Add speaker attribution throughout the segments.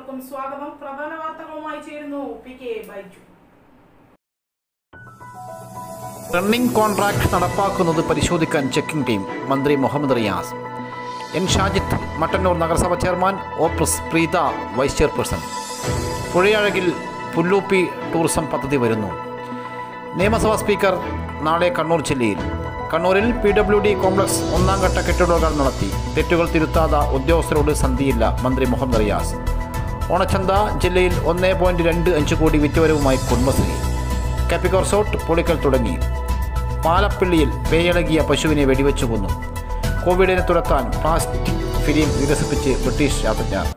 Speaker 1: ഏവർക്കും സ്വാഗതം പ്രധാന വാർത്തകളുമായി ചേരുന്നു P K Baiju
Speaker 2: running contract നടപ്പാക്കുന്നത് പരിശോധിക്കാൻ ചെക്കിംഗ് ടീം മന്ത്രി മുഹമ്മദ് റിയാസ് എൻ ഷാജിത്ത് മട്ടന്നൂർ നഗരസഭ ചെയർമാൻ ഒ പ്രസ് പ്രീത വൈസ് ചെയർപേഴ്സൺ പുഴയഴകിൽ പുല്ലൂപ്പി ടൂറിസം പദ്ധതി വരുന്നു നിയമസഭാ സ്പീക്കർ നാളെ കണ്ണൂർ ജില്ലയിൽ കണ്ണൂരിൽ പി ഡബ്ല്യു ഡി കോംപ്ലക്സ് ഒന്നാം ഘട്ട കെട്ടിടോദ്ഘാടനം നടത്തി തെറ്റുകൾ തിരുത്താതെ ഉദ്യോഗസ്ഥരോട് സന്ധിയില്ല മന്ത്രി മുഹമ്മദ് റിയാസ് ഓണച്ചന്ത ജില്ലയിൽ ഒന്നേ പോയിന്റ് രണ്ട് അഞ്ച് കോടി വിറ്റുവരവുമായി കുടുംബശ്രീ കാപ്പിക്കോർ സോട്ട് പൊളിക്കൽ തുടങ്ങി പാലപ്പിള്ളിയിൽ പേയളകിയ പശുവിനെ വെടിവെച്ചു കൊന്നു കോവിഡിനെ തുരത്താൻ പ്ലാസ്റ്റിക് ഫിലിം വികസിപ്പിച്ച് ബ്രിട്ടീഷ് ശാസ്ത്രജ്ഞർ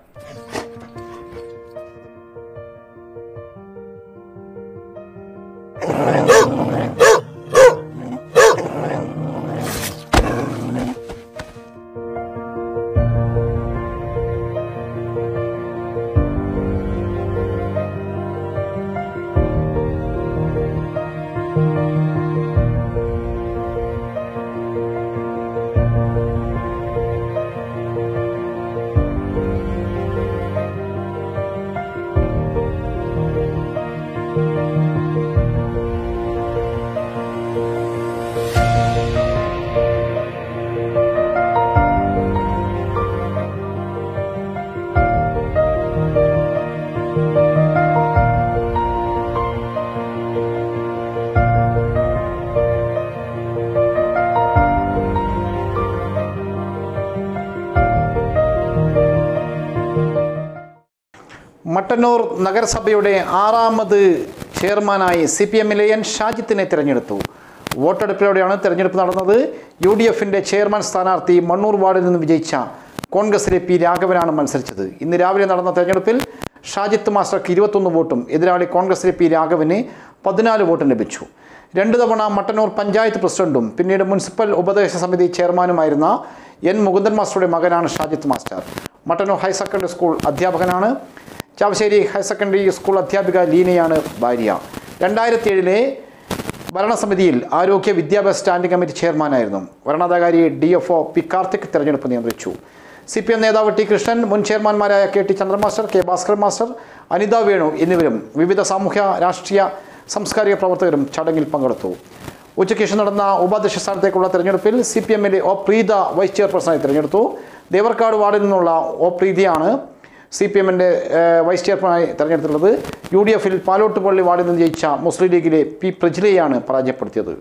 Speaker 2: മട്ടന്നൂർ നഗരസഭയുടെ ആറാമത് ചെയർമാനായി സി പി എമ്മിലെ എൻ ഷാജിത്തിനെ തിരഞ്ഞെടുത്തു വോട്ടെടുപ്പിലൂടെയാണ് തിരഞ്ഞെടുപ്പ് നടന്നത് യു ഡി എഫിൻ്റെ ചെയർമാൻ സ്ഥാനാർത്ഥി മണ്ണൂർ വാർഡിൽ നിന്ന് വിജയിച്ച കോൺഗ്രസിലെ പി രാഘവനാണ് മത്സരിച്ചത് ഇന്ന് രാവിലെ നടന്ന തെരഞ്ഞെടുപ്പിൽ ഷാജിത്ത് മാസ്റ്റർക്ക് ഇരുപത്തൊന്ന് വോട്ടും എതിരാളി കോൺഗ്രസിലെ പി രാഘവന് പതിനാല് വോട്ടും ലഭിച്ചു രണ്ടു തവണ മട്ടന്നൂർ പഞ്ചായത്ത് പ്രസിഡന്റും പിന്നീട് മുനിസിപ്പൽ ഉപദേശ സമിതി ചെയർമാനുമായിരുന്ന എൻ മുകുന്ദൻ മാസ്റ്ററുടെ മകനാണ് Shajith master Mattannur higher secondary school അധ്യാപകനാണ് ചാവശ്ശേരി ഹയർ സെക്കൻഡറി സ്കൂൾ അധ്യാപിക ലീനയാണ് ഭാര്യ രണ്ടായിരത്തി ഏഴിലെ ഭരണസമിതിയിൽ ആരോഗ്യ വിദ്യാഭ്യാസ സ്റ്റാൻഡിംഗ് കമ്മിറ്റി ചെയർമാനായിരുന്നു വരണാധികാരി D F O P Karthik തെരഞ്ഞെടുപ്പ് നിയന്ത്രിച്ചു സി പി എം നേതാവ് ടി കൃഷ്ണൻ മുൻ ചെയർമാൻമാരായ K T Chandran master K Bhaskar master Anitha Venu എന്നിവരും വിവിധ സാമൂഹ്യ രാഷ്ട്രീയ സാംസ്കാരിക പ്രവർത്തകരും ചടങ്ങിൽ പങ്കെടുത്തു ഉച്ചയ്ക്ക് ശേഷം നടന്ന ഉപാധ്യക്ഷ സ്ഥാനത്തേക്കുള്ള തെരഞ്ഞെടുപ്പിൽ സി പി എമ്മിലെ ഒ പ്രീത വൈസ് ചെയർപേഴ്സണായി തിരഞ്ഞെടുത്തു ദേവർക്കാട് വാർഡിൽ നിന്നുള്ള ഒ പ്രീതിയാണ് സി പി എമ്മിൻ്റെ വൈസ് ചെയർമാനായി തെരഞ്ഞെടുത്തിട്ടുള്ളത് യു ഡി എഫിൽ പാലോട്ടുപള്ളി വാർഡിൽ നിന്ന് ജയിച്ച മുസ്ലിം ലീഗിലെ പി പ്രജിലയെയാണ് പരാജയപ്പെടുത്തിയത്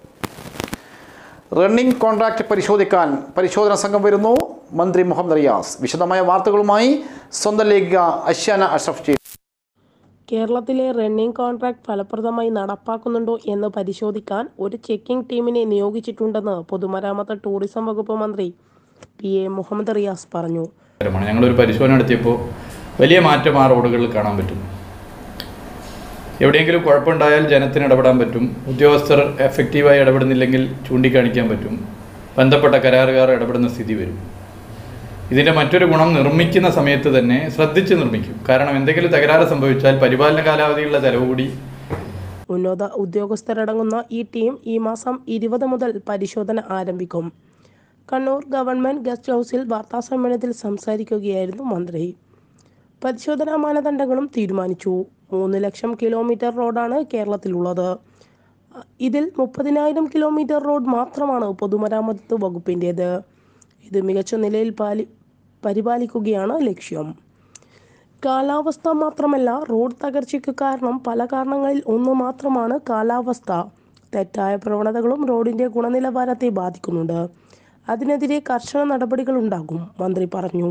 Speaker 2: റണ്ണിംഗ് കോൺട്രാക്ട് പരിശോധിക്കാൻ പരിശോധന സംഘം വരുന്നു മന്ത്രി മുഹമ്മദ് റിയാസ് വിശദമായ വാർത്തകളുമായി സ്വന്തം ലേഖിക അഷ്യാന അഷ്റഫ് ചെയ്തു
Speaker 3: കേരളത്തിലെ റണ്ണിംഗ് കോൺട്രാക്ട് ഫലപ്രദമായി നടപ്പാക്കുന്നുണ്ടോ എന്ന് പരിശോധിക്കാൻ ഒരു ചെക്കിംഗ് ടീമിനെ നിയോഗിച്ചിട്ടുണ്ടെന്ന് പൊതുമരാമത്ത് ടൂറിസം വകുപ്പ് മന്ത്രി പി എ മുഹമ്മദ് റിയാസ് പറഞ്ഞു
Speaker 4: മാണ് ഞങ്ങളൊരു പരിശോധന നടത്തിയപ്പോൾ വലിയ മാറ്റം ആ റോഡുകളിൽ കാണാൻ പറ്റും എവിടെയെങ്കിലും കുഴപ്പമുണ്ടായാൽ ജനത്തിന് ഇടപെടാൻ പറ്റും ഉദ്യോഗസ്ഥർ എഫക്റ്റീവായി ഇടപെടുന്നില്ലെങ്കിൽ ചൂണ്ടിക്കാണിക്കാൻ പറ്റും ബന്ധപ്പെട്ട കരാറുകാർ ഇടപെടുന്ന സ്ഥിതി വരും ഇതിൻ്റെ മറ്റൊരു ഗുണം നിർമ്മിക്കുന്ന സമയത്ത് തന്നെ ശ്രദ്ധിച്ച് നിർമ്മിക്കും കാരണം എന്തെങ്കിലും തകരാറ് സംഭവിച്ചാൽ പരിപാലന കാലാവധിയുള്ള ചെലവ് കൂടി
Speaker 3: ഉന്നത ഉദ്യോഗസ്ഥരടങ്ങുന്ന ഈ ടീം ഈ മാസം ഇരുപത് മുതൽ പരിശോധന ആരംഭിക്കും കണ്ണൂർ ഗവൺമെന്റ് ഗസ്റ്റ് ഹൗസിൽ വാർത്താസമ്മേളനത്തിൽ സംസാരിക്കുകയായിരുന്നു മന്ത്രി പരിശോധനാ മാനദണ്ഡങ്ങളും തീരുമാനിച്ചു മൂന്ന് ലക്ഷം കിലോമീറ്റർ റോഡാണ് കേരളത്തിലുള്ളത് ഇതിൽ മുപ്പതിനായിരം കിലോമീറ്റർ റോഡ് മാത്രമാണ് പൊതുമരാമത്ത് വകുപ്പിൻ്റേത് ഇത് മികച്ച നിലയിൽ പാലി പരിപാലിക്കുകയാണ് ലക്ഷ്യം കാലാവസ്ഥ മാത്രമല്ല റോഡ് തകർച്ചയ്ക്ക് കാരണം പല കാരണങ്ങളിൽ ഒന്ന് മാത്രമാണ് കാലാവസ്ഥ തെറ്റായ പ്രവണതകളും റോഡിന്റെ ഗുണനിലവാരത്തെ ബാധിക്കുന്നുണ്ട് അതിനെതിരെ കർശന നടപടികൾ ഉണ്ടാകും മന്ത്രി പറഞ്ഞു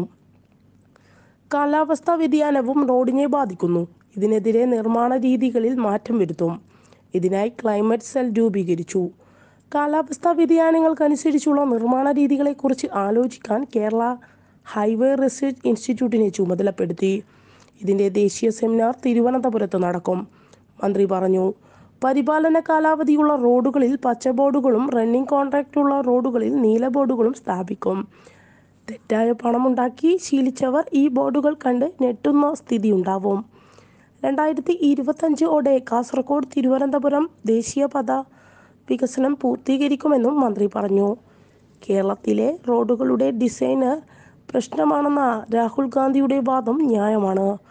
Speaker 3: കാലാവസ്ഥാ വ്യതിയാനവും റോഡിനെ ബാധിക്കുന്നു ഇതിനെതിരെ നിർമ്മാണ രീതികളിൽ മാറ്റം വരുത്തും ഇതിനായി ക്ലൈമറ്റ് സെൽ രൂപീകരിച്ചു കാലാവസ്ഥാ വ്യതിയാനങ്ങൾക്കനുസരിച്ചുള്ള നിർമ്മാണ രീതികളെക്കുറിച്ച് ആലോചിക്കാൻ കേരള ഹൈവേ റിസർച്ച് ഇൻസ്റ്റിറ്റ്യൂട്ടിനെ ചുമതലപ്പെടുത്തി ഇതിൻ്റെ ദേശീയ സെമിനാർ തിരുവനന്തപുരത്ത് നടക്കും മന്ത്രി പറഞ്ഞു പരിപാലന കാലാവധിയുള്ള റോഡുകളിൽ പച്ച ബോർഡുകളും റണ്ണിംഗ് കോൺട്രാക്റ്റുള്ള റോഡുകളിൽ നീല ബോർഡുകളും സ്ഥാപിക്കും തെറ്റായ പണമുണ്ടാക്കി ശീലിച്ചവർ ഈ ബോർഡുകൾ കണ്ട് ഞെട്ടുന്ന സ്ഥിതിയുണ്ടാവും രണ്ടായിരത്തി ഇരുപത്തഞ്ച് ഓടെ കാസർഗോഡ് തിരുവനന്തപുരം ദേശീയപാത വികസനം പൂർത്തീകരിക്കുമെന്നും മന്ത്രി പറഞ്ഞു കേരളത്തിലെ റോഡുകളുടെ ഡിസൈനർ പ്രശ്നമാണെന്ന രാഹുൽ ഗാന്ധിയുടെ വാദം ന്യായമാണ്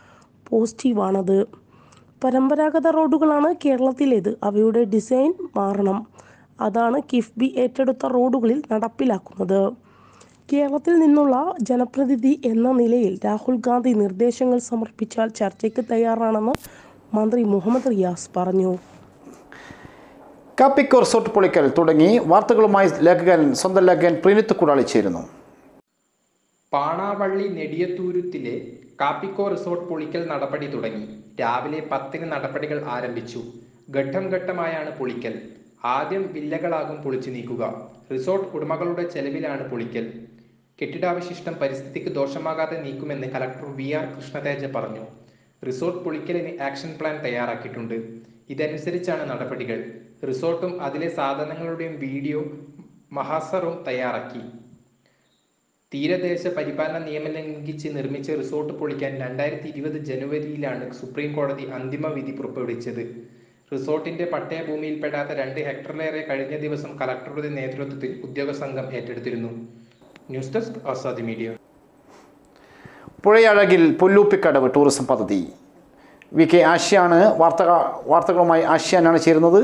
Speaker 3: പോസിറ്റീവാണത് പരമ്പരാഗത റോഡുകളാണ് കേരളത്തിലേത് അവയുടെ ഡിസൈൻ മാറണം അതാണ് കിഫ്ബി ഏറ്റെടുത്ത റോഡുകളിൽ നടപ്പിലാക്കുന്നത് കേരളത്തിൽ നിന്നുള്ള ജനപ്രതിനിധി എന്ന നിലയിൽ രാഹുൽ ഗാന്ധി നിർദ്ദേശങ്ങൾ സമർപ്പിച്ചാൽ ചർച്ചയ്ക്ക് തയ്യാറാണെന്ന് മന്ത്രി മുഹമ്മദ് റിയാസ് പറഞ്ഞു
Speaker 2: കാപ്പിക്കോ റിസോർട്ട് പൊളിക്കൽ തുടങ്ങി വാർത്തകളുമായി ലേഖകൻ സ്വന്തം ലേഖകൻ പ്രീനിത്ത് കുടാളി ചേരുന്നു
Speaker 5: പാണാവള്ളി നെടിയത്തൂരുത്തിലെ കാപ്പിക്കോ റിസോർട്ട് പൊളിക്കൽ നടപടി തുടങ്ങി രാവിലെ പത്തിന് നടപടികൾ ആരംഭിച്ചു ഘട്ടം ഘട്ടമായാണ് പൊളിക്കൽ ആദ്യം വില്ലകളാകും പൊളിച്ചു നീക്കുക റിസോർട്ട് ഉടമകളുടെ ചെലവിലാണ് പൊളിക്കൽ കെട്ടിടാവശിഷ്ടം പരിസ്ഥിതിക്ക് ദോഷമാകാതെ നീക്കുമെന്ന് കലക്ടർ വി ആർ കൃഷ്ണതേജ പറഞ്ഞു റിസോർട്ട് പൊളിക്കലിന് ആക്ഷൻ പ്ലാൻ തയ്യാറാക്കിയിട്ടുണ്ട് ഇതനുസരിച്ചാണ് നടപടികൾ റിസോർട്ടും അതിലെ സാധനങ്ങളുടെയും വീഡിയോ മഹാസറും തയ്യാറാക്കി തീരദേശ പരിപാലന നിയമം ലംഘിച്ച് നിർമ്മിച്ച റിസോർട്ട് പൊളിക്കാൻ രണ്ടായിരത്തി ഇരുപത് ജനുവരിയിലാണ് സുപ്രീം കോടതി അന്തിമ വിധി പുറപ്പെടുവിച്ചത് റിസോർട്ടിന്റെ പട്ടയഭൂമിയിൽപ്പെടാത്ത രണ്ട് ഹെക്ടറിലേറെ കഴിഞ്ഞ ദിവസം കലക്ടറുടെ നേതൃത്വത്തിൽ ഉദ്യോഗ സംഘം ഏറ്റെടുത്തിരുന്നു ന്യൂസ് ഡെസ്ക് ആസാദി മീഡിയ
Speaker 2: പുഴയഴകിൽ പുല്ലൂപ്പിക്കടവ് ടൂറിസം പദ്ധതി വി കെ ആശയാണ് വാർത്ത വാർത്തകളുമായി ആശയാനാണ് ചേരുന്നത്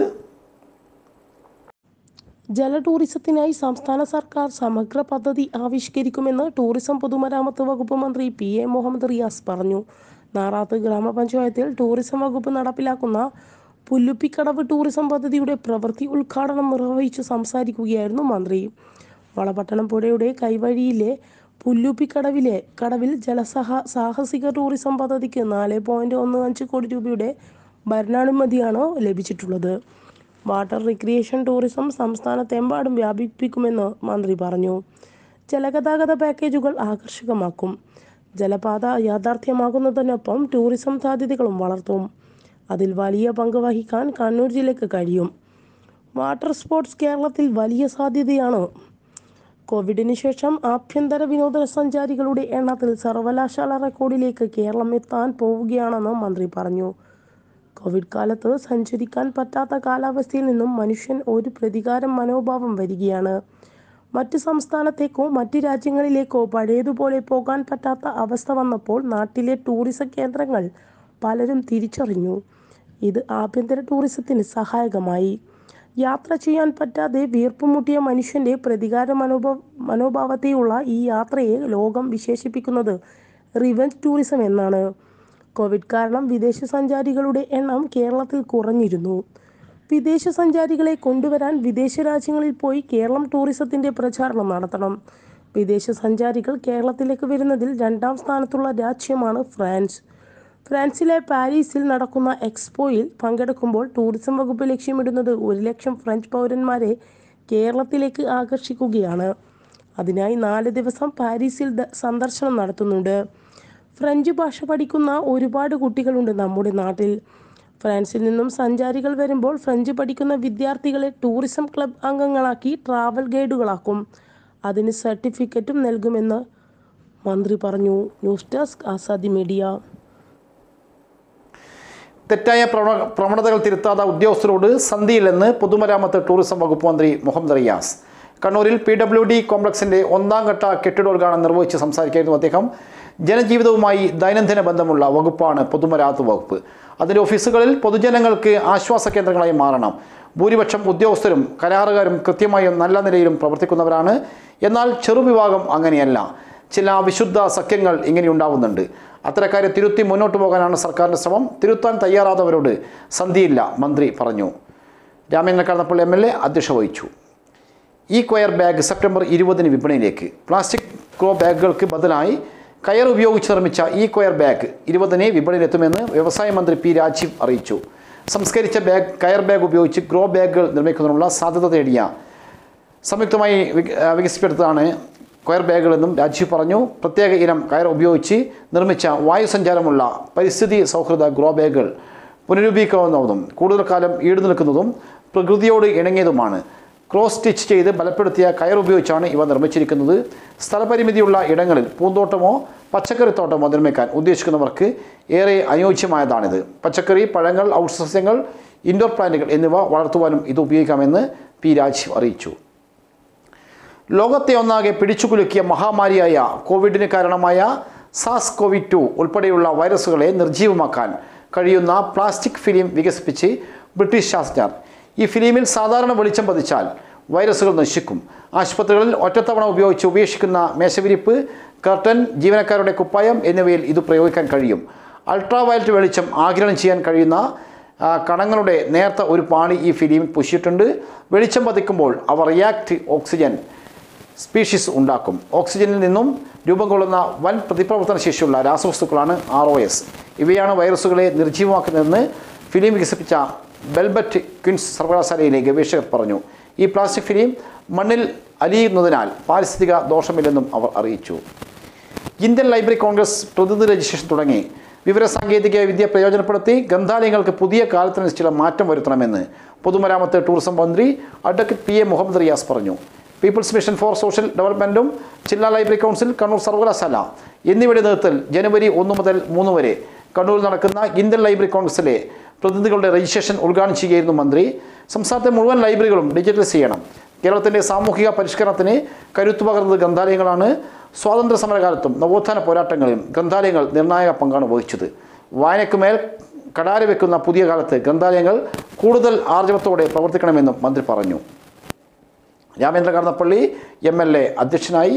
Speaker 3: ജല ടൂറിസത്തിനായി സംസ്ഥാന സർക്കാർ സമഗ്ര പദ്ധതി ആവിഷ്കരിക്കുമെന്ന് ടൂറിസം പൊതുമരാമത്ത് വകുപ്പ് മന്ത്രി പി എ മുഹമ്മദ് റിയാസ് പറഞ്ഞു നാറാത്ത് ഗ്രാമപഞ്ചായത്തിൽ ടൂറിസം വകുപ്പ് നടപ്പിലാക്കുന്ന പുല്ലുപ്പിക്കടവ് ടൂറിസം പദ്ധതിയുടെ പ്രവൃത്തി ഉദ്ഘാടനം നിർവഹിച്ചു സംസാരിക്കുകയായിരുന്നു മന്ത്രി വളപട്ടണം പുഴയുടെ കൈവഴിയിലെ പുല്ലുപ്പിക്കടവിലെ കടവിൽ ജലസഹ സാഹസിക ടൂറിസം പദ്ധതിക്ക് നാല് പോയിന്റ് ഒന്ന് അഞ്ച് കോടി രൂപയുടെ ഭരണാനുമതിയാണ് ലഭിച്ചിട്ടുള്ളത് വാട്ടർ റിക്രിയേഷൻ ടൂറിസം സംസ്ഥാനത്തെമ്പാടും വ്യാപിപ്പിക്കുമെന്ന് മന്ത്രി പറഞ്ഞു ജലഗതാഗത പാക്കേജുകൾ ആകർഷകമാക്കും ജലപാത യാഥാർത്ഥ്യമാകുന്നതിനൊപ്പം ടൂറിസം സാധ്യതകളും വളർത്തും അതിൽ വലിയ പങ്ക് വഹിക്കാൻ കണ്ണൂർ ജില്ലയ്ക്ക് കഴിയും വാട്ടർ സ്പോർട്സ് കേരളത്തിൽ വലിയ സാധ്യതയാണ് കോവിഡിന് ശേഷം ആഭ്യന്തര വിനോദസഞ്ചാരികളുടെ എണ്ണത്തിൽ സർവകലാശാല റെക്കോർഡിലേക്ക് കേരളം എത്താൻ പോവുകയാണെന്ന് മന്ത്രി പറഞ്ഞു കോവിഡ് കാലത്ത് സഞ്ചരിക്കാൻ പറ്റാത്ത കാലാവസ്ഥയിൽ നിന്നും മനുഷ്യൻ ഒരു പ്രതികാരം മനോഭാവം വരികയാണ് മറ്റ് സംസ്ഥാനത്തേക്കോ മറ്റ് രാജ്യങ്ങളിലേക്കോ പഴയതുപോലെ പോകാൻ പറ്റാത്ത അവസ്ഥ വന്നപ്പോൾ നാട്ടിലെ ടൂറിസം കേന്ദ്രങ്ങൾ പലരും തിരിച്ചറിഞ്ഞു ഇത് ആഭ്യന്തര ടൂറിസത്തിന് സഹായകമായി യാത്ര ചെയ്യാൻ പറ്റാതെ വീർപ്പുമുട്ടിയ മനുഷ്യന്റെ പ്രതികാര മനോഭാവ മനോഭാവത്തെയുള്ള ഈ യാത്രയെ ലോകം വിശേഷിപ്പിക്കുന്നത് റിവഞ്ച് ടൂറിസം എന്നാണ് കോവിഡ് കാരണം വിദേശ സഞ്ചാരികളുടെ എണ്ണം കേരളത്തിൽ കുറഞ്ഞിരുന്നു വിദേശ സഞ്ചാരികളെ കൊണ്ടുവരാൻ വിദേശ രാജ്യങ്ങളിൽ പോയി കേരളം ടൂറിസത്തിന്റെ പ്രചാരണം നടത്തണം വിദേശ സഞ്ചാരികൾ കേരളത്തിലേക്ക് വരുന്നതിൽ രണ്ടാം സ്ഥാനത്തുള്ള രാജ്യമാണ് ഫ്രാൻസ് ഫ്രാൻസിലെ പാരീസിൽ നടക്കുന്ന എക്സ്പോയിൽ പങ്കെടുക്കുമ്പോൾ ടൂറിസം വകുപ്പ് ലക്ഷ്യമിടുന്നത് ഒരു ലക്ഷം ഫ്രഞ്ച് പൗരന്മാരെ കേരളത്തിലേക്ക് ആകർഷിക്കുകയാണ് അതിനായി നാല് ദിവസം പാരീസിൽ ദ- സന്ദർശനം നടത്തുന്നുണ്ട് ഫ്രഞ്ച് ഭാഷ പഠിക്കുന്ന ഒരുപാട് കുട്ടികളുണ്ട് നമ്മുടെ നാട്ടിൽ ഫ്രാൻസിൽ നിന്നും സഞ്ചാരികൾ വരുമ്പോൾ ഫ്രഞ്ച് പഠിക്കുന്ന വിദ്യാർത്ഥികളെ ടൂറിസം ക്ലബ് അംഗങ്ങളാക്കി ട്രാവൽ ഗൈഡുകളാക്കും അതിന് സർട്ടിഫിക്കറ്റും നൽകുമെന്ന് മന്ത്രി പറഞ്ഞു ന്യൂസ് ഡെസ്ക് ആസാദി മീഡിയ
Speaker 2: തെറ്റായ പ്രവണ പ്രവണതകൾ തിരുത്താത്ത ഉദ്യോഗസ്ഥരോട് സന്ധിയില്ലെന്ന് പൊതുമരാമത്ത് ടൂറിസം വകുപ്പ് മന്ത്രി മുഹമ്മദ് റിയാസ് കണ്ണൂരിൽ പി ഡബ്ല്യു ഡി കോംപ്ലക്സിൻ്റെ ഒന്നാം ഘട്ട കെട്ടിടോദ്ഘാടനം നിർവഹിച്ച് സംസാരിക്കായിരുന്നു അദ്ദേഹം ജനജീവിതവുമായി ദൈനംദിന ബന്ധമുള്ള വകുപ്പാണ് പൊതുമരാമത്ത് വകുപ്പ് അതിൻ്റെ ഓഫീസുകളിൽ പൊതുജനങ്ങൾക്ക് ആശ്വാസ കേന്ദ്രങ്ങളായി മാറണം ഭൂരിപക്ഷം ഉദ്യോഗസ്ഥരും കരാറുകാരും കൃത്യമായും നല്ല നിലയിലും പ്രവർത്തിക്കുന്നവരാണ് എന്നാൽ ചെറുവിഭാഗം അങ്ങനെയല്ല ചില വിശുദ്ധ സഖ്യങ്ങൾ ഇങ്ങനെയുണ്ടാവുന്നുണ്ട് അത്തരക്കാരെ തിരുത്തി മുന്നോട്ട് പോകാനാണ് സർക്കാരിൻ്റെ ശ്രമം തിരുത്താൻ തയ്യാറാതവരോട് സന്ധിയില്ല മന്ത്രി പറഞ്ഞു Ramendra Kadannappally M L A അധ്യക്ഷ വഹിച്ചു ഈ കൊയർ ബാഗ് സെപ്റ്റംബർ ഇരുപതിന് വിപണിയിലേക്ക് പ്ലാസ്റ്റിക് ഗ്രോ ബാഗുകൾക്ക് ബദലായി കയർ ഉപയോഗിച്ച് നിർമ്മിച്ച ഈ കൊയർ ബാഗ് ഇരുപതിന് വിപണിയിലെത്തുമെന്ന് വ്യവസായ മന്ത്രി പി രാജീവ് അറിയിച്ചു സംസ്കരിച്ച ബാഗ് കയർ ബാഗ് ഉപയോഗിച്ച് ഗ്രോ ബാഗുകൾ നിർമ്മിക്കുന്നതിനുള്ള സാധ്യത തേടിയ സംയുക്തമായി വിക- ആ, വികസിപ്പിച്ചെടുത്തതാണ് കയർ ബാഗുകളെന്നും രാജീവ് പറഞ്ഞു പ്രത്യേക ഇനം കയർ ഉപയോഗിച്ച് നിർമ്മിച്ച വായുസഞ്ചാരമുള്ള പരിസ്ഥിതി സൗഹൃദ ഗ്രോ ബാഗുകൾ പുനരുപയോഗിക്കാവുന്നതും കൂടുതൽ കാലം ഈട് നിൽക്കുന്നതും പ്രകൃതിയോട് ഇണങ്ങിയതുമാണ് ക്രോസ് സ്റ്റിച്ച് ചെയ്ത് ബലപ്പെടുത്തിയ കയർ ഉപയോഗിച്ചാണ് ഇവ നിർമ്മിച്ചിരിക്കുന്നത് സ്ഥലപരിമിതിയുള്ള ഇടങ്ങളിൽ പൂന്തോട്ടമോ പച്ചക്കറിത്തോട്ടമോ നിർമ്മിക്കാൻ ഉദ്ദേശിക്കുന്നവർക്ക് ഏറെ അനുയോജ്യമായതാണിത് പച്ചക്കറി പഴങ്ങൾ ഔഷധസസ്യങ്ങൾ ഇൻഡോർ പ്ലാന്റുകൾ എന്നിവ വളർത്തുവാനും ഇത് ഉപയോഗിക്കാമെന്ന് പി രാജീവ് അറിയിച്ചു ലോകത്തെ ഒന്നാകെ പിടിച്ചുകുലുക്കിയ മഹാമാരിയായ കോവിഡിന് കാരണമായ സാസ് കോവി ടു ഉൾപ്പെടെയുള്ള വൈറസുകളെ നിർജ്ജീവമാക്കാൻ കഴിയുന്ന പ്ലാസ്റ്റിക് ഫിലിം വികസിപ്പിച്ച് ബ്രിട്ടീഷ് ശാസ്ത്രജ്ഞർ ഈ ഫിലിമിൽ സാധാരണ വെളിച്ചം പതിച്ചാൽ വൈറസുകൾ നശിക്കും ആശുപത്രികളിൽ ഒറ്റത്തവണ ഉപയോഗിച്ച് ഉപേക്ഷിക്കുന്ന മേശവിരിപ്പ് കർട്ടൻ ജീവനക്കാരുടെ കുപ്പായം എന്നിവയിൽ ഇത് പ്രയോഗിക്കാൻ കഴിയും അൾട്രാവയലറ്റ് വെളിച്ചം ആഗിരണം ചെയ്യാൻ കഴിയുന്ന ആ, കണങ്ങളുടെ നേർത്ത ഒരു പാണി ഈ ഫിലിമിൽ പൂശിയിട്ടുണ്ട് വെളിച്ചം പതിക്കുമ്പോൾ അവ റിയാക്ട് ഓക്സിജൻ സ്പീഷീസ് ഉണ്ടാക്കും ഓക്സിജനിൽ നിന്നും രൂപം കൊള്ളുന്ന വൻ പ്രതിപ്രവർത്തന ശേഷിയുള്ള രാസവസ്തുക്കളാണ് ആർ ഒ എസ് ഇവയാണ് വൈറസുകളെ നിർജ്ജീവമാക്കുന്നതെന്ന് ഫിലിം വികസിപ്പിച്ച ബെൽബറ്റ് ക്വിൻസ് സർവകലാശാലയിലെ ഗവേഷകർ പറഞ്ഞു ഈ പ്ലാസ്റ്റിക് ഫിലിം മണ്ണിൽ അലിയുന്നതിനാൽ പാരിസ്ഥിതിക ദോഷമില്ലെന്നും അവർ അറിയിച്ചു ഇന്ത്യൻ ലൈബ്രറി കോൺഗ്രസ് പ്രതിനിധി രജിസ്ട്രേഷൻ തുടങ്ങി വിവരസാങ്കേതിക വിദ്യ പ്രയോജനപ്പെടുത്തി ഗ്രന്ഥാലയങ്ങൾക്ക് പുതിയ കാലത്തിനനുസരിച്ചുള്ള മാറ്റം വരുത്തണമെന്ന് പൊതുമരാമത്ത് ടൂറിസം മന്ത്രി advocate P A Muhammad Riyas പറഞ്ഞു പീപ്പിൾസ് മിഷൻ ഫോർ സോഷ്യൽ ഡെവലപ്മെൻറ്റും ജില്ലാ ലൈബ്രറി കൗൺസിൽ കണ്ണൂർ സർവകലാശാല എന്നിവയുടെ നേതൃത്വത്തിൽ ജനുവരി ഒന്ന് മുതൽ മൂന്ന് വരെ കണ്ണൂരിൽ നടക്കുന്ന ഇന്ത്യൻ ലൈബ്രറി കോൺഗ്രസിലെ പ്രതിനിധികളുടെ രജിസ്ട്രേഷൻ ഉദ്ഘാടനം ചെയ്യുകയായിരുന്നു മന്ത്രി സംസ്ഥാനത്തെ മുഴുവൻ ലൈബ്രറികളും ഡിജിറ്റലൈസ് ചെയ്യണം കേരളത്തിൻ്റെ സാമൂഹിക പരിഷ്കരണത്തിന് കരുത്തു പകർന്നത് ഗ്രന്ഥാലയങ്ങളാണ് സ്വാതന്ത്ര്യ സമരകാലത്തും നവോത്ഥാന പോരാട്ടങ്ങളിലും ഗ്രന്ഥാലയങ്ങൾ നിർണായക പങ്കാണ് വഹിച്ചത് വായനയ്ക്കുമേൽ കടാര വെക്കുന്ന പുതിയ കാലത്ത് ഗ്രന്ഥാലയങ്ങൾ കൂടുതൽ ആർജവത്തോടെ പ്രവർത്തിക്കണമെന്നും മന്ത്രി പറഞ്ഞു Ramendra Kadannappally M L A അധ്യക്ഷനായി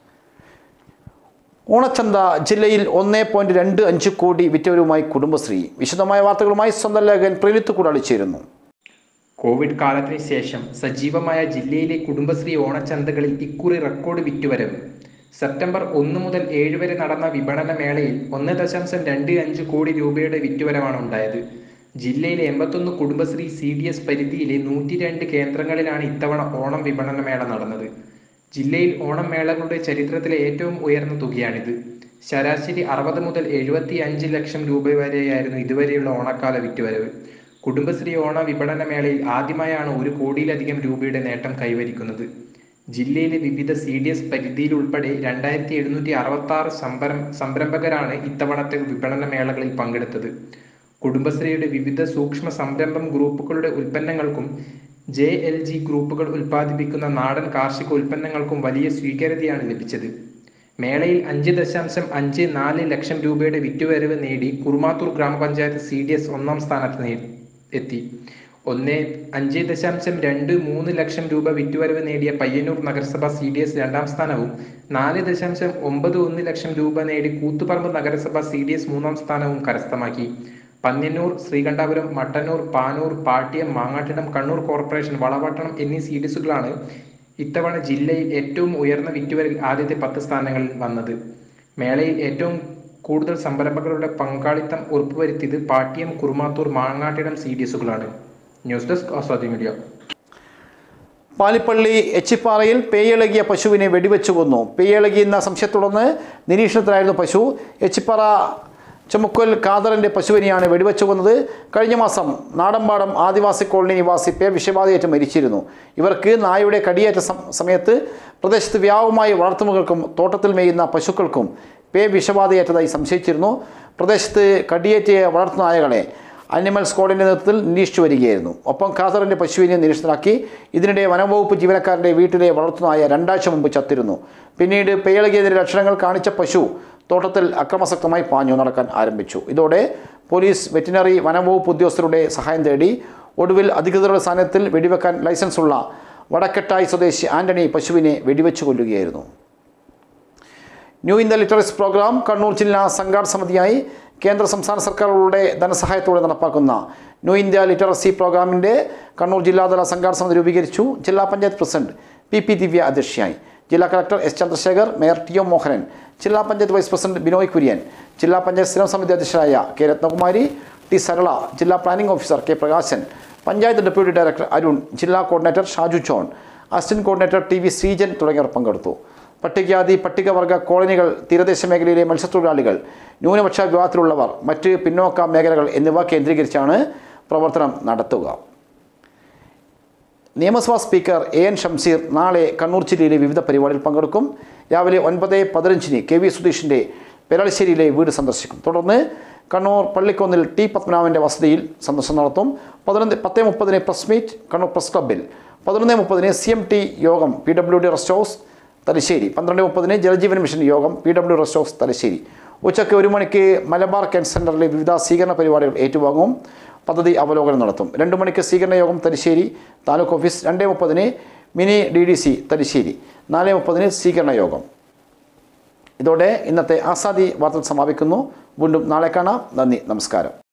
Speaker 2: ഓണച്ചന്ത ജില്ലയിൽ ഒന്നേ പോയിന്റ് രണ്ട് അഞ്ച് കോടി വിറ്റവരുമായി കുടുംബശ്രീ വിശദമായ വാർത്തകളുമായി സ്വന്തം ലേഖകൻ പ്രീണിത്ത് കൂടാളി ചേരുന്നു
Speaker 5: കോവിഡ് കാലത്തിന് ശേഷം സജീവമായ ജില്ലയിലെ കുടുംബശ്രീ ഓണച്ചന്തകളിൽ ഇക്കുറി റെക്കോർഡ് വിറ്റുവരവ് സെപ്റ്റംബർ ഒന്ന് മുതൽ ഏഴ് വരെ നടന്ന വിപണന മേളയിൽ ഒന്ന് ദശാംശം രണ്ട് അഞ്ച് കോടി രൂപയുടെ വിറ്റുവരവാണ് ഉണ്ടായത് ജില്ലയിലെ എൺപത്തൊന്ന് കുടുംബശ്രീ സി ഡി എസ് പരിധിയിലെ നൂറ്റി രണ്ട് കേന്ദ്രങ്ങളിലാണ് ഇത്തവണ ഓണം വിപണന മേള നടന്നത് ജില്ലയിൽ ഓണം മേളകളുടെ ചരിത്രത്തിലെ ഏറ്റവും ഉയർന്ന തുകയാണിത് ശരാശരി അറുപത് മുതൽ എഴുപത്തി അഞ്ച് ലക്ഷം രൂപ വരെയായിരുന്നു ഇതുവരെയുള്ള ഓണക്കാല വിറ്റുവരവ് കുടുംബശ്രീ ഓണ വിപണന മേളയിൽ ആദ്യമായാണ് ഒരു കോടിയിലധികം രൂപയുടെ നേട്ടം കൈവരിക്കുന്നത് ജില്ലയിലെ വിവിധ സി ഡി എസ് പരിധിയിൽ ഉൾപ്പെടെ രണ്ടായിരത്തി എഴുന്നൂറ്റി അറുപത്തി ആറ് സംഭരം സംരംഭകരാണ് ഇത്തവണത്തെ വിപണന മേളകളിൽ പങ്കെടുത്തത് കുടുംബശ്രീയുടെ വിവിധ സൂക്ഷ്മ സംരംഭം ഗ്രൂപ്പുകളുടെ ഉൽപ്പന്നങ്ങൾക്കും ജെ എൽ ജി ഗ്രൂപ്പുകൾ ഉൽപ്പാദിപ്പിക്കുന്ന നാടൻ കാർഷിക ഉൽപ്പന്നങ്ങൾക്കും വലിയ സ്വീകാര്യതയാണ് ലഭിച്ചത് മേളയിൽ അഞ്ച് ദശാംശം അഞ്ച് നാല് ലക്ഷം രൂപയുടെ വിറ്റുവരവ് നേടി കുറുമാത്തൂർ ഗ്രാമപഞ്ചായത്ത് സി ഡി എസ് ഒന്നാം സ്ഥാനത്ത് നേ- എത്തി ഒന്ന് അഞ്ച് ദശാംശം രണ്ട് മൂന്ന് ലക്ഷം രൂപ വിറ്റുവരവ് നേടിയ പയ്യന്നൂർ നഗരസഭ സി ഡി എസ് രണ്ടാം സ്ഥാനവും നാല് ദശാംശം ഒമ്പത് ഒന്ന് ലക്ഷം രൂപ നേടി കൂത്തുപറമ്പ് നഗരസഭ സി ഡി എസ് മൂന്നാം സ്ഥാനവും കരസ്ഥമാക്കി പന്ന്യന്നൂർ ശ്രീകണ്ഠാപുരം മട്ടന്നൂർ പാനൂർ പാട്യം മാങ്ങാട്ടിടം കണ്ണൂർ കോർപ്പറേഷൻ വളപട്ടണം എന്നീ സി ഡി എസുകളാണ് ഇത്തവണ ജില്ലയിൽ ഏറ്റവും ഉയർന്ന വിറ്റുവരവിൽ ആദ്യത്തെ പത്ത് സ്ഥാനങ്ങളിൽ വന്നത് മേളയിൽ ഏറ്റവും കൂടുതൽ സംരംഭകരുടെ പങ്കാളിത്തം ഉറപ്പുവരുത്തിയത് പാട്യം കുറുമാത്തൂർ മാങ്ങാട്ടിടം സി ഡി എസുകളാണ് news desk Azadi media
Speaker 2: Palippally എച്ചിപ്പാറയിൽ പേയിളകിയ പശുവിനെ വെടിവെച്ച് കൊന്നു പേയിളകിയെന്ന സംശയത്തുടർന്ന് നിരീക്ഷണത്തിലായിരുന്നു പശു എച്ചിപ്പാറ ചുമക്കൽ ഖാദറിൻ്റെ പശുവിനെയാണ് വെടിവെച്ച് കൊന്നത് കഴിഞ്ഞ മാസം നാടമ്പാടം ആദിവാസി കോളനി നിവാസി പേ വിഷബാധയേറ്റ് മരിച്ചിരുന്നു ഇവർക്ക് നായയുടെ കടിയേറ്റ സം- സമയത്ത് പ്രദേശത്ത് വ്യാപകമായി വളർത്തുമൃഗങ്ങൾക്കും തോട്ടത്തിൽ മേയുന്ന പശുക്കൾക്കും പേ വിഷബാധയേറ്റതായി സംശയിച്ചിരുന്നു പ്രദേശത്ത് കടിയേറ്റിയ വളർത്തുനായകളെ അനിമൽ സ്ക്വാഡിൻ്റെ നേതൃത്വത്തിൽ നിരീക്ഷിച്ചു വരികയായിരുന്നു ഒപ്പം ഖാദറിൻ്റെ പശുവിനെ നിരീക്ഷണത്തിലാക്കി ഇതിനിടെ വനംവകുപ്പ് ജീവനക്കാരൻ്റെ വീട്ടിലെ വളർത്തുനായ രണ്ടാഴ്ച മുമ്പ് ചത്തിരുന്നു പിന്നീട് പേയളകിയതിൻ്റെ ലക്ഷണങ്ങൾ കാണിച്ച പശു തോട്ടത്തിൽ അക്രമാസക്തമായി പാഞ്ഞു നടക്കാൻ ആരംഭിച്ചു ഇതോടെ പോലീസ് വെറ്റിനറി വനംവകുപ്പ് ഉദ്യോഗസ്ഥരുടെ സഹായം തേടി ഒടുവിൽ അധികൃതരുടെ സാന്നിധ്യത്തിൽ വെടിവെക്കാൻ ലൈസൻസുള്ള വടക്കെട്ടായി സ്വദേശി ആന്റണി പശുവിനെ വെടിവെച്ച് കൊല്ലുകയായിരുന്നു new India literacy programme Kannur ജില്ലാ സംഘാടന സമിതിയായി കേന്ദ്ര സംസ്ഥാന സർക്കാരുകളുടെ ധനസഹായത്തോടെ നടപ്പാക്കുന്ന ന്യൂ ഇന്ത്യ ലിറ്ററസി പ്രോഗ്രാമിൻ്റെ കണ്ണൂർ ജില്ലാതല സംഘാടന സമിതി രൂപീകരിച്ചു ജില്ലാ panchayat president P P Divya അധ്യക്ഷയായി ജില്ലാ collector S Chandrasekhar mayor T O Mohanan ജില്ലാ പഞ്ചായത്ത് വൈസ് പ്രസിഡന്റ് ബിനോയ് കുര്യൻ ജില്ലാ പഞ്ചായത്ത് സ്ഥിരം സമിതി അധ്യക്ഷരായ കെ രത്നകുമാരി ടി സരള ജില്ലാ planning officer K Prakashan panchayat deputy director Arun ജില്ലാ coordinator Shaju John assistant coordinator T V Sreejan തുടങ്ങിയവർ പങ്കെടുത്തു പട്ടികജാതി പട്ടികവർഗ കോളനികൾ തീരദേശ മേഖലയിലെ മത്സ്യത്തൊഴിലാളികൾ ന്യൂനപക്ഷ വിഭാഗത്തിലുള്ളവർ മറ്റ് പിന്നോക്ക മേഖലകൾ എന്നിവ കേന്ദ്രീകരിച്ചാണ് പ്രവർത്തനം നടത്തുക നിയമസഭാ സ്പീക്കർ എ എൻ ഷംസീർ നാളെ കണ്ണൂർ ജില്ലയിലെ വിവിധ പരിപാടിയിൽ പങ്കെടുക്കും രാവിലെ ഒൻപത് പതിനഞ്ചിന് കെ വി സുധീഷിൻ്റെ പെരളശ്ശേരിയിലെ വീട് സന്ദർശിക്കും തുടർന്ന് കണ്ണൂർ പള്ളിക്കൊന്നിൽ ടി പത്മനാഭൻ്റെ വസതിയിൽ സന്ദർശനം നടത്തും പതിനൊന്ന് പത്ത് മുപ്പതിന് പ്രസ് മീറ്റ് കണ്ണൂർ പ്രസ് ക്ലബ്ബിൽ പതിനൊന്ന് മുപ്പതിന് സി എം ടി യോഗം P W D rest house Thalassery പന്ത്രണ്ട് മുപ്പതിന് ജലജീവൻ മിഷൻ യോഗം P W rest house Thalassery ഉച്ചയ്ക്ക് ഒരു മണിക്ക് മലബാർ ക്യാൻസർ സെൻ്ററിലെ വിവിധ സ്വീകരണ പരിപാടികൾ ഏറ്റുവാങ്ങും പദ്ധതി അവലോകനം നടത്തും രണ്ട് മണിക്ക് സ്വീകരണ യോഗം തലശ്ശേരി താലൂക്ക് ഓഫീസ് രണ്ട് മുപ്പതിന് mini D D C Thalassery നാല് മുപ്പതിന് സ്വീകരണ യോഗം ഇതോടെ ഇന്നത്തെ ആസാദി വാർത്തകൾ സമാപിക്കുന്നു വീണ്ടും നാളെ കാണാം നന്ദി നമസ്കാരം